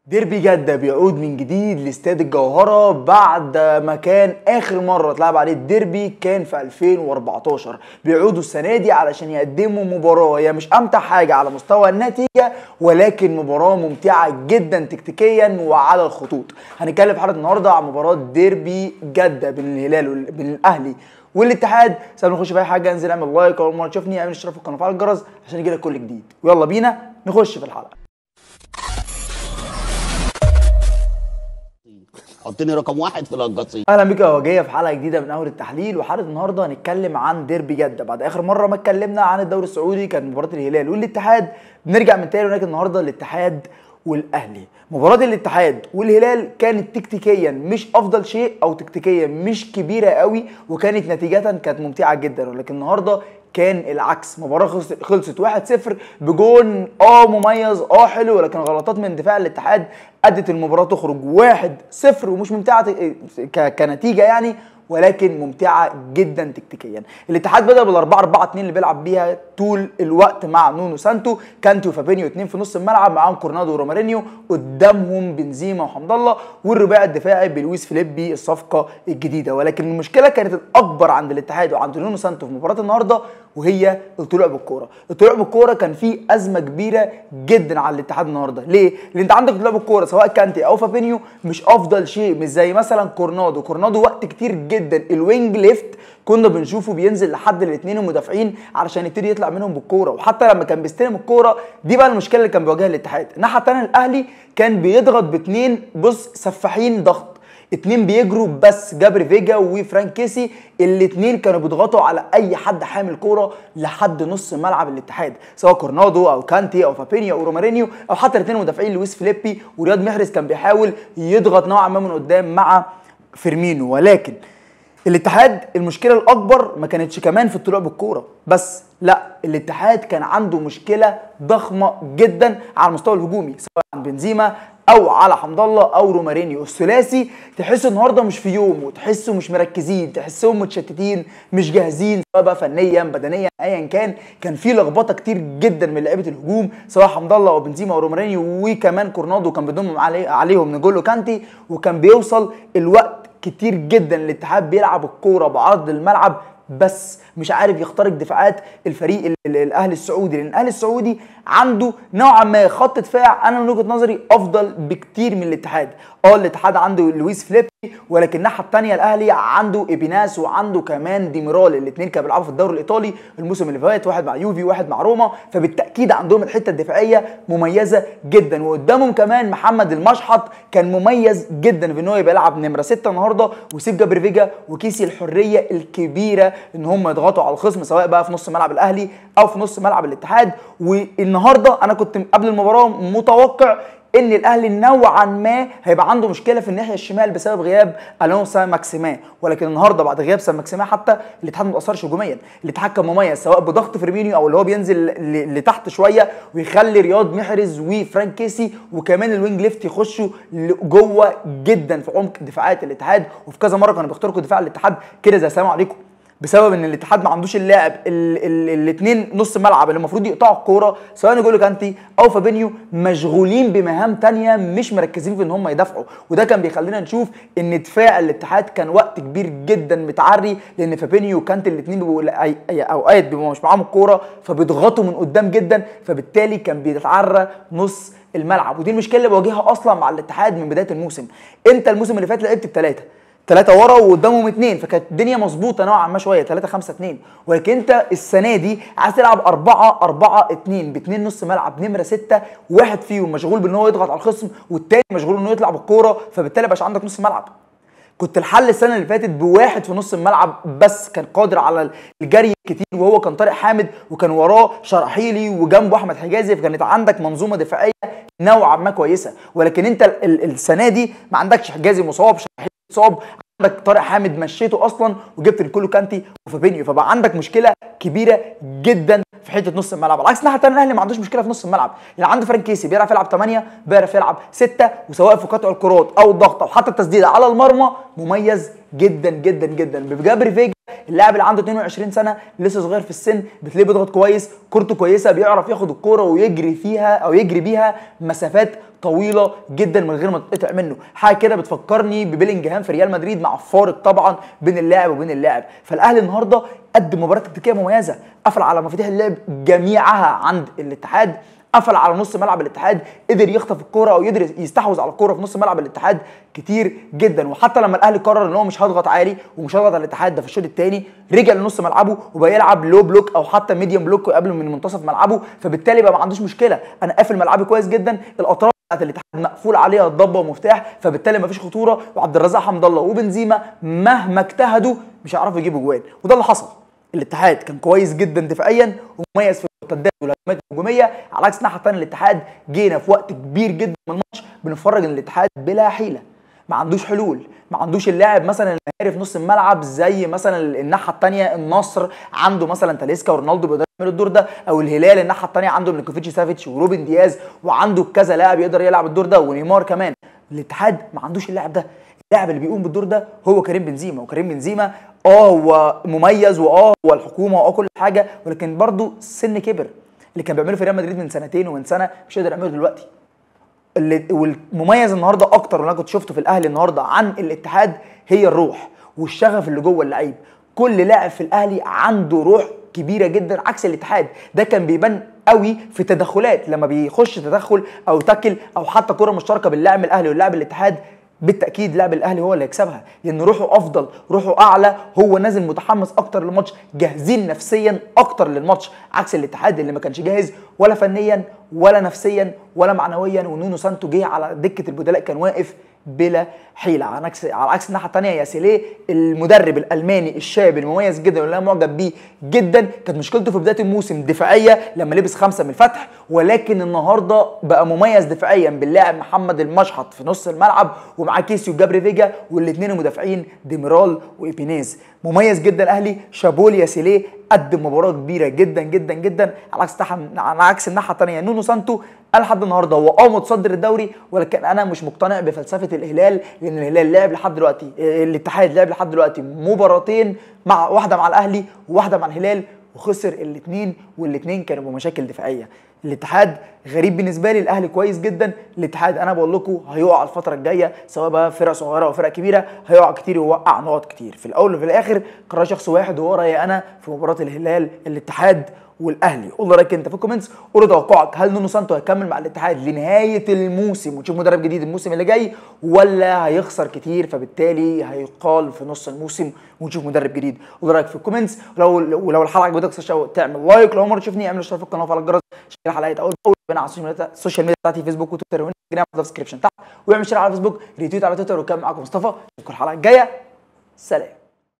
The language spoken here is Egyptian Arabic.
ديربي جدة بيعود من جديد لاستاد الجوهرة بعد ما كان آخر مرة اتلعب عليه الديربي كان في 2014 بيعودوا السنة دي علشان يقدموا مباراة هي مش أمتع حاجة على مستوى النتيجة ولكن مباراة ممتعة جدا تكتيكيا وعلى الخطوط هنتكلم في حلقة النهاردة عن مباراة ديربي جدة بين الهلال وال- بين الأهلي والاتحاد قبل ما نخش في اي حاجه انزل اعمل لايك اول مره تشوفني اعمل اشتراك في القناه وفعل الجرس عشان يجيلك كل جديد ويلا بينا نخش في الحلقه حطني رقم واحد في القصيم اهلا بيك يا وجيه في حلقه جديده من اول التحليل وحلقه النهارده هنتكلم عن ديربي جده بعد اخر مره ما اتكلمنا عن الدوري السعودي كانت مباراه الهلال والاتحاد بنرجع من تاني ولكن النهارده الاتحاد والاهلي مباراه الاتحاد والهلال كانت تكتيكيا مش افضل شيء او تكتيكيا مش كبيره قوي وكانت نتيجه كانت ممتعه جدا ولكن النهارده كان العكس مباراه خلصت خلصت 1-0 بجون اه مميز اه حلو ولكن غلطات من دفاع الاتحاد ادت المباراه تخرج 1-0 ومش ممتعه ك- كنتيجه يعني ولكن ممتعه جدا تكتيكيا الاتحاد بدا بال 4 4 2 اللي بيلعب بيها طول الوقت مع نونو سانتو كانتي وفابينيو اتنين في نص الملعب معاهم كورنادو ورومارينيو قدامهم بنزيما وحمد الله والرباعي الدفاعي بلويس فيليبي الصفقه الجديده ولكن المشكله كانت الاكبر عند الاتحاد وعند نونو سانتو في مباراه النهارده وهي الطلوع بالكوره الطلوع بالكوره كان فيه ازمه كبيره جدا على الاتحاد النهارده ليه لان انت عندك طلوع بالكوره سواء كانتي او فابينيو مش افضل شيء مش زي مثلا كورنادو كورنادو وقت كتير جدا الوينج ليفت كنا بنشوفه بينزل لحد الاثنين المدافعين علشان يبتدي يطلع منهم بالكوره وحتى لما كان بيستلم الكوره دي بقى المشكله اللي كان بيواجهها الاتحاد الناحيه الثانيه الاهلي كان بيضغط باثنين بص سفاحين ضغط اتنين بيجروا بس جابري فيجا وفرانك كيسي الاتنين كانوا بيضغطوا على اي حد حامل كوره لحد نص ملعب الاتحاد سواء كورنادو او كانتي او فابينيو او رومارينيو او حتى الاثنين المدافعين لويس فيليبي ورياض محرز كان بيحاول يضغط نوعا ما من قدام مع فيرمينو ولكن الاتحاد المشكله الاكبر ما كانتش كمان في الطلوع بالكوره بس لا الاتحاد كان عنده مشكله ضخمه جدا على المستوى الهجومي سواء عن بنزيما او على حمد الله او رومارينيو الثلاثي تحس النهارده مش في يوم وتحسوا مش مركزين تحسهم متشتتين مش جاهزين سواء بقى فنيا بدنيا ايا كان كان في لخبطه كتير جدا من لعيبه الهجوم سواء حمد الله او بنزيما او رومارينيو وكمان كورنادو كان بيضم عليه عليهم نجولو كانتي وكان بيوصل الوقت كتير جدا الاتحاد بيلعب الكوره بعرض الملعب بس مش عارف يخترق دفاعات الفريق ال- ال- الاهلي السعودي لان الاهلي السعودي عنده نوعا ما خط دفاع انا من وجهه نظري افضل بكتير من الاتحاد اه الاتحاد عنده لويس فليبي ولكن الناحيه الثانيه الاهلي عنده ايبيناس وعنده كمان ديميرال الاثنين كانوا بيلعبوا في الدوري الايطالي الموسم اللي فات واحد مع يوفي واحد مع روما فبالتاكيد عندهم الحته الدفاعيه مميزه جدا وقدامهم كمان محمد المشحط كان مميز جدا في ان هو يبقى يلعب نمره 6 النهارده ويسيب جابر فيجا وكيسي الحريه الكبيره ان هم يضغطوا على الخصم سواء بقى في نص ملعب الاهلي او في نص ملعب الاتحاد والنهارده انا كنت قبل المباراه متوقع ان الاهلي نوعا ما هيبقى عنده مشكله في الناحيه الشمال بسبب غياب الون سان ماكسيمان ولكن النهارده بعد غياب سان ماكسيمان حتى الاتحاد ما تاثرش هجوميا الاتحاد كان مميز سواء بضغط فيرمينيو او اللي هو بينزل ل- لتحت شويه ويخلي رياض محرز وفرانك كيسي وكمان الوينج ليفت يخشوا جوه جدا في عمق دفاعات الاتحاد وفي كذا مره كانوا بيخترقوا دفاع الاتحاد كده زي السلام عليكم بسبب ان الاتحاد ما عندوش اللاعب الاثنين نص ملعب اللي المفروض يقطعوا الكوره سواء نجولو كانتي او فابينيو مشغولين بمهام تانية مش مركزين في ان هم يدافعوا وده كان بيخلينا نشوف ان دفاع الاتحاد كان وقت كبير جدا متعري لان فابينيو وكانتي الاثنين بيبقوا أي- أي- اوقات بيبقوا مش معاهم الكوره فبيضغطوا من قدام جدا فبالتالي كان بيتعرى نص الملعب ودي المشكله اللي بواجهها اصلا مع الاتحاد من بدايه الموسم انت الموسم اللي فات لعبت بثلاثه ثلاثة ورا وقدامهم اثنين فكانت الدنيا مظبوطة نوعا ما شوية 3 5 2 ولكن انت السنة دي عايز تلعب 4 4 2 باثنين نص ملعب نمرة 6 واحد فيهم مشغول بان هو يضغط على الخصم والتاني مشغول انه يطلع بالكورة فبالتالي مبقاش عندك نص ملعب كنت الحل السنه اللي فاتت بواحد في نص الملعب بس كان قادر على الجري كتير وهو كان طارق حامد وكان وراه شرحيلي وجنبه احمد حجازي فكانت عندك منظومه دفاعيه نوعا ما كويسه ولكن انت ال- ال- السنه دي ما عندكش حجازي مصاب شرحيلي مصاب عندك طارق حامد مشيته اصلا وجبت نيكولو كانتي وفابينيو فبقى عندك مشكله كبيره جدا في حته نص الملعب على عكس الناحيه الثانيه الاهلي ما عندوش مشكله في نص الملعب يعني عنده فرانك كيسي بيعرف يلعب 8 بيعرف يلعب 6 وسواء في قطع الكرات او الضغط او حتى التسديده على المرمى مميز جدا جدا جدا بجابري فيجا اللاعب اللي عنده 22 سنه لسه صغير في السن بتلاقيه بيضغط كويس كورته كويسه بيعرف ياخد الكوره ويجري فيها او يجري بيها مسافات طويله جدا من غير ما تتقطع منه حاجه كده بتفكرني ببيلينجهام في ريال مدريد مع فارق طبعا بين اللاعب وبين اللاعب فالاهلي النهارده قدم مباراه تكتيكيه مميزه قفل على مفاتيح اللعب جميعها عند الاتحاد قفل على نص ملعب الاتحاد قدر يخطف الكوره او يقدر يستحوذ على الكوره في نص ملعب الاتحاد كتير جدا وحتى لما الاهلي قرر ان هو مش هيضغط عالي ومش هيضغط على الاتحاد ده في الشوط الثاني رجع لنص ملعبه وبقى يلعب لو بلوك او حتى ميديوم بلوك قبل من منتصف ملعبه فبالتالي بقى ما عندوش مشكله انا قافل ملعبي كويس جدا الاطراف بتاعت الاتحاد مقفول عليها الضبه ومفتاح فبالتالي مفيش خطوره وعبد الرزاق حمد الله وبنزيما مهما اجتهدوا مش هيعرفوا يجيبوا جوان وده اللي حصل الاتحاد كان كويس جدا دفاعيا ومميز في المرتدات والهجمات الهجوميه على عكس الناحيه الثانيه الاتحاد جينا في وقت كبير جدا من الماتش بنتفرج ان الاتحاد بلا حيله ما عندوش حلول ما عندوش اللاعب مثلا المهاري في نص الملعب زي مثلا الناحيه الثانيه النصر عنده مثلا تاليسكا ورونالدو بيقدروا يعملوا الدور ده او الهلال الناحيه الثانيه عنده ميليكوفيتش سافيتش وروبن دياز وعنده كذا لاعب يقدر يلعب الدور ده ونيمار كمان الاتحاد ما عندوش اللاعب ده اللاعب اللي بيقوم بالدور ده هو كريم بنزيما وكريم بنزيما اه هو مميز واه هو الحكومه واه كل حاجه ولكن برضه سن كبر اللي كان بيعمله في ريال مدريد من سنتين ومن سنه مش قادر يعمله دلوقتي اللي والمميز النهارده اكتر واللي انا كنت شفته في الاهلي النهارده عن الاتحاد هي الروح والشغف اللي جوه اللعيب كل لاعب في الاهلي عنده روح كبيره جدا عكس الاتحاد ده كان بيبان قوي في تدخلات لما بيخش تدخل او تاكل او حتى كره مشتركه بين لاعب الاهلي واللاعب الاتحاد بالتاكيد لاعب الاهلي هو اللي هيكسبها لان روحه افضل روحه اعلى هو نازل متحمس اكتر للماتش جاهزين نفسيا اكتر للماتش عكس الاتحاد اللي ما كانش جاهز ولا فنيا ولا نفسيا ولا معنويا ونونو سانتو جه على دكه البدلاء كان واقف بلا حيله على عكس على عكس الناحيه الثانيه يا سيليه المدرب الالماني الشاب المميز جدا واللي انا معجب بيه جدا كانت مشكلته في بدايه الموسم دفاعيه لما لبس خمسه من الفتح ولكن النهارده بقى مميز دفاعيا باللاعب محمد المشحط في نص الملعب ومعاه كيسيو جابري فيجا والاثنين المدافعين ديميرال وايبينيز مميز جدا اهلي شابول يا سيليه قدم مباراه كبيره جدا جدا جدا على عكس على عكس الناحيه الثانيه نونو سانتو قال لحد النهارده هو اه متصدر الدوري ولكن انا مش مقتنع بفلسفه الهلال لان الهلال لعب لحد دلوقتي الاتحاد لعب لحد دلوقتي مباراتين مع واحده مع الاهلي وواحده مع الهلال وخسر الاثنين والاثنين كانوا بمشاكل دفاعيه الاتحاد غريب بالنسبه لي الاهلي كويس جدا الاتحاد انا بقول لكم هيقع الفتره الجايه سواء بقى فرق صغيره او فرق كبيره هيقع كتير ويوقع نقط كتير في الاول وفي الاخر قرار شخص واحد وهو رايي انا في مباراه الهلال الاتحاد والاهلي قول رايك انت في الكومنتس قول توقعك هل نونو سانتو هيكمل مع الاتحاد لنهايه الموسم ونشوف مدرب جديد الموسم اللي جاي ولا هيخسر كتير فبالتالي هيقال في نص الموسم ونشوف مدرب جديد قول رايك في الكومنتس ولو ولو الحلقه عجبتك تعمل لايك لو مره تشوفني اعمل اشتراك في القناه وفعل الجرس عشان الحلقات اول باول بين على السوشيال ميديا بتاعتي فيسبوك وتويتر وانستجرام في الديسكربشن تحت واعمل شير على فيسبوك ريتويت على تويتر وكمل معاكم مصطفى اشوفكم الحلقه الجايه سلام